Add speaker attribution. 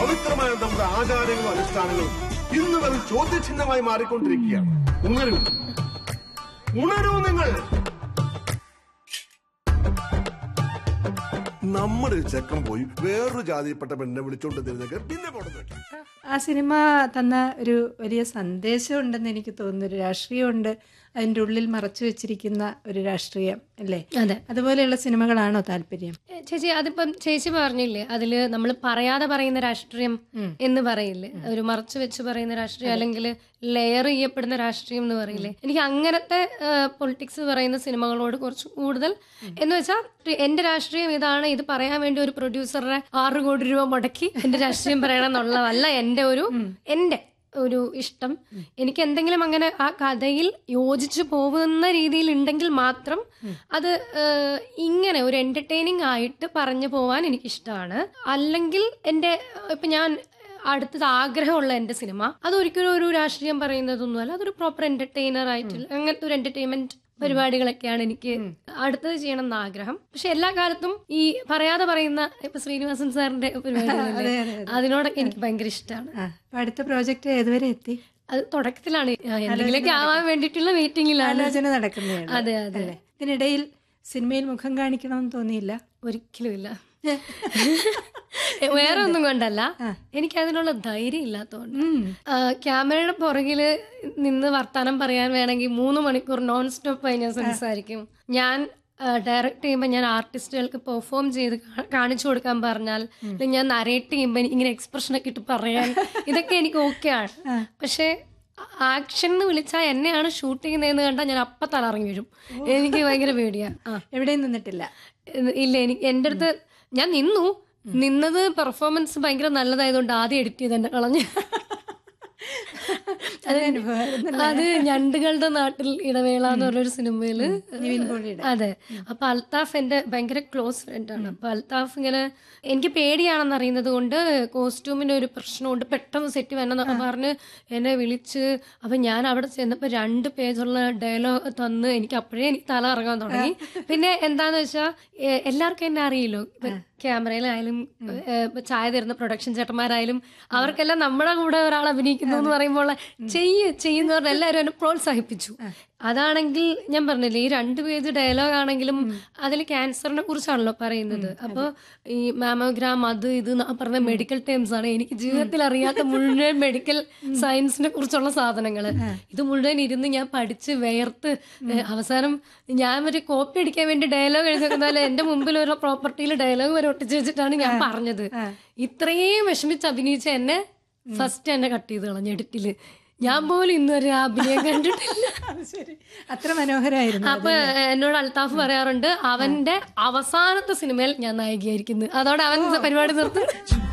Speaker 1: പവിത്രമായ നമ്മുടെ ആചാരങ്ങളും അനുഷ്ഠാനങ്ങളും ഇന്ന് വെറും ചോദ്യചിഹ്നമായി മാറിക്കൊണ്ടിരിക്കുകയാണ് ഉണരൂ ഉണരൂ നിങ്ങൾ നമ്മുടെ ഒരു ചെക്കൻ പോയി വേറൊരു ജാതിയിൽപ്പെട്ട പെണ്ണിനെ വിളിച്ചോണ്ട് തരുന്നൊക്കെ പിന്നെ കൊണ്ടു
Speaker 2: ആ സിനിമ തന്ന ഒരു വലിയ സന്ദേശം ഉണ്ടെന്ന് എനിക്ക് തോന്നുന്നു ഒരു രാഷ്ട്രീയമുണ്ട് അതിൻ്റെ ഉള്ളിൽ മറച്ചു വെച്ചിരിക്കുന്ന ഒരു രാഷ്ട്രീയം അല്ലേ
Speaker 3: അതെ
Speaker 2: അതുപോലെയുള്ള സിനിമകളാണോ താല്പര്യം
Speaker 3: ഏ, ചേച്ചി അതിപ്പം ചേച്ചി പറഞ്ഞില്ലേ അതില് നമ്മൾ പറയാതെ പറയുന്ന രാഷ്ട്രീയം എന്ന് പറയില്ലേ ഒരു മറച്ചു വെച്ച് പറയുന്ന രാഷ്ട്രീയം അല്ലെങ്കിൽ ലെയർ ചെയ്യപ്പെടുന്ന രാഷ്ട്രീയം എന്ന് പറയില്ലേ എനിക്ക് അങ്ങനത്തെ പൊളിറ്റിക്സ് പറയുന്ന സിനിമകളോട് കുറച്ച് കൂടുതൽ എന്ന് വെച്ചാൽ എന്റെ രാഷ്ട്രീയം ഇതാണ് ഇത് പറയാൻ വേണ്ടി ഒരു പ്രൊഡ്യൂസറുടെ ആറ് കോടി രൂപ മുടക്കി എന്റെ രാഷ്ട്രീയം പറയണം എന്നുള്ളതല്ല എന്റെ ഒരു എന്റെ ഒരു ഇഷ്ടം എനിക്ക് എന്തെങ്കിലും അങ്ങനെ ആ കഥയിൽ യോജിച്ചു പോകുന്ന രീതിയിൽ ഉണ്ടെങ്കിൽ മാത്രം അത് ഏഹ്, ഇങ്ങനെ ഒരു എന്റർടൈനിങ് ആയിട്ട് പറഞ്ഞു പോവാൻ എനിക്കിഷ്ടമാണ് അല്ലെങ്കിൽ എൻ്റെ ഇപ്പൊ ഞാൻ അടുത്തത് ആഗ്രഹമുള്ള എൻ്റെ സിനിമ അത് ഒരിക്കലും ഒരു രാഷ്ട്രീയം പറയുന്നതൊന്നുമല്ല അതൊരു പ്രോപ്പർ എന്റർടൈനർ ആയിട്ടുള്ള അങ്ങനത്തെ ഒരു എന്റർടൈൻമെന്റ് പരിപാടികളൊക്കെയാണ് എനിക്ക് അടുത്തത് ചെയ്യണം എന്ന് ആഗ്രഹം പക്ഷെ എല്ലാ കാലത്തും ഈ പറയാതെ പറയുന്ന ഇപ്പൊ ശ്രീനിവാസൻ സാറിന്റെ പരിപാടികളില്ലേ അതിനോടൊക്കെ എനിക്ക് ഭയങ്കര ഇഷ്ടമാണ്
Speaker 2: ആ അപ്പൊ അടുത്ത പ്രോജക്റ്റ് ഏതുവരെ എത്തി
Speaker 3: അത് തുടക്കത്തിലാണ് എന്തെങ്കിലുമൊക്കെ ആവാൻ വേണ്ടിയിട്ടുള്ള മീറ്റിംഗിലാണ്
Speaker 2: ആലോചന നടക്കുന്നതാണ്
Speaker 3: അതെ അതെ
Speaker 2: അല്ലേ ഇതിനിടയിൽ സിനിമയിൽ മുഖം കാണിക്കണമെന്ന് തോന്നിയില്ല
Speaker 3: ഒരിക്കലും ഇല്ല വേറെ ഒന്നും കൊണ്ടല്ല എനിക്ക് അതിനുള്ള ധൈര്യം ഇല്ലാത്തതുകൊണ്ട് ആ, ക്യാമറയുടെ പുറകില് നിന്ന് വർത്താനം പറയാൻ വേണമെങ്കിൽ മൂന്ന് മണിക്കൂർ നോൺ സ്റ്റോപ്പ് ആയി ഞാൻ സംസാരിക്കും ഞാൻ ഡയറക്റ്റ് ചെയ്യുമ്പോൾ ഞാൻ ആർട്ടിസ്റ്റുകൾക്ക് പെർഫോം ചെയ്ത് കാ- കാണിച്ചു കൊടുക്കാൻ പറഞ്ഞാൽ അല്ലെങ്കിൽ ഞാൻ നരേറ്റ് ചെയ്യുമ്പോൾ ഇങ്ങനെ എക്സ്പ്രഷൻ ഒക്കെ ഇട്ട് പറയാൻ ഇതൊക്കെ എനിക്ക് ഓക്കെയാണ് പക്ഷേ ആക്ഷൻ എന്ന് വിളിച്ചാൽ എന്നെയാണ് ഷൂട്ട് ചെയ്യുന്നതെന്ന് കണ്ടാൽ ഞാൻ അപ്പം തലറങ്ങി വരും എനിക്ക് ഭയങ്കര പേടിയാ ആ
Speaker 2: എവിടെയും നിന്നിട്ടില്ല
Speaker 3: ഇത് ഇല്ല എനിക്ക് എൻ്റെ അടുത്ത് ഞാൻ നിന്നു നിന്നത് പെർഫോമൻസ് ഭയങ്കര നല്ലതായതുകൊണ്ട് ആദ്യം എഡിറ്റ് ചെയ്ത് എന്നെ കളഞ്ഞു അത് അത് ഞണ്ടുകളുടെ നാട്ടിൽ ഇടവേള എന്ന് പറഞ്ഞൊരു സിനിമയില്
Speaker 2: നിവിൻ പോളിയുടെ
Speaker 3: അതെ അപ്പൊ അൽത്താഫ് എന്റെ ഭയങ്കര ക്ലോസ് ഫ്രണ്ട് ആണ് അപ്പൊ അൽത്താഫ് ഇങ്ങനെ എനിക്ക് പേടിയാണെന്ന് അറിയുന്നത് കൊണ്ട് കോസ്റ്റ്യൂമിന് ഒരു പ്രശ്നമുണ്ട് പെട്ടെന്ന് സെറ്റ് വേണം എന്നൊക്കെ പറഞ്ഞ് എന്നെ വിളിച്ച് അപ്പൊ ഞാൻ അവിടെ ചെന്നപ്പോ രണ്ട് പേജുള്ള ഡയലോഗ് തന്ന് എനിക്ക് അപ്പോഴേ എനിക്ക് തല ഇറങ്ങാൻ തുടങ്ങി പിന്നെ എന്താന്ന് വെച്ചാൽ എല്ലാവർക്കും എന്നെ അറിയില്ലോ ഇപ്പൊ ക്യാമറയിലായാലും ഏഹ്, ഇപ്പൊ ചായ തരുന്ന പ്രൊഡക്ഷൻ ചേട്ടന്മാരായാലും അവർക്കെല്ലാം നമ്മുടെ കൂടെ ഒരാൾ അഭിനയിക്കുന്നു എന്ന് പറയുമ്പോൾ ചെയ്യ് ചെയ്യുന്നവർ എല്ലാവരും എന്നെ പ്രോത്സാഹിപ്പിച്ചു അതാണെങ്കിൽ ഞാൻ പറഞ്ഞില്ലേ ഈ രണ്ട് പേജ് ഡയലോഗ് ആണെങ്കിലും അതിൽ ക്യാൻസറിനെ കുറിച്ചാണല്ലോ പറയുന്നത് അപ്പോൾ ഈ മാമോഗ്രാം അത് ഇത് ന്ന് പറഞ്ഞ മെഡിക്കൽ ടേംസ് ആണ് എനിക്ക് ജീവിതത്തിൽ അറിയാത്ത മുഴുവൻ മെഡിക്കൽ സയൻസിനെ കുറിച്ചുള്ള സാധനങ്ങൾ ഇത് മുഴുവൻ ഇരുന്ന് ഞാൻ പഠിച്ച് വേർത്ത് ഏഹ്, അവസാനം ഞാൻ ഒരു കോപ്പി അടിക്കാൻ വേണ്ടി ഡയലോഗ് എഴുതുന്ന പോലെ എന്റെ മുമ്പിൽ ഒരു പ്രോപ്പർട്ടിയിൽ ഡയലോഗ് വരെ ഒട്ടിച്ച് വെച്ചിട്ടാണ് ഞാൻ പറഞ്ഞത് ഇത്രയും വിഷമിച്ച് അഭിനയിച്ച എന്നെ ഫസ്റ്റ് എന്നെ കട്ട് ചെയ്ത് കളഞ്ഞു എഡിറ്റില് ഞാൻ പോലും ഇന്നുവരെ ആ അഭിനയം കണ്ടിട്ടില്ല
Speaker 2: ശരി അത്ര മനോഹരമായിരുന്നു
Speaker 3: അപ്പൊ എന്നോട് അൽത്താഫ് പറയാറുണ്ട് അവന്റെ അവസാനത്തെ സിനിമയിൽ ഞാൻ നായികയായിരിക്കുന്നു അതോടെ അവൻ പരിപാടി നിർത്തും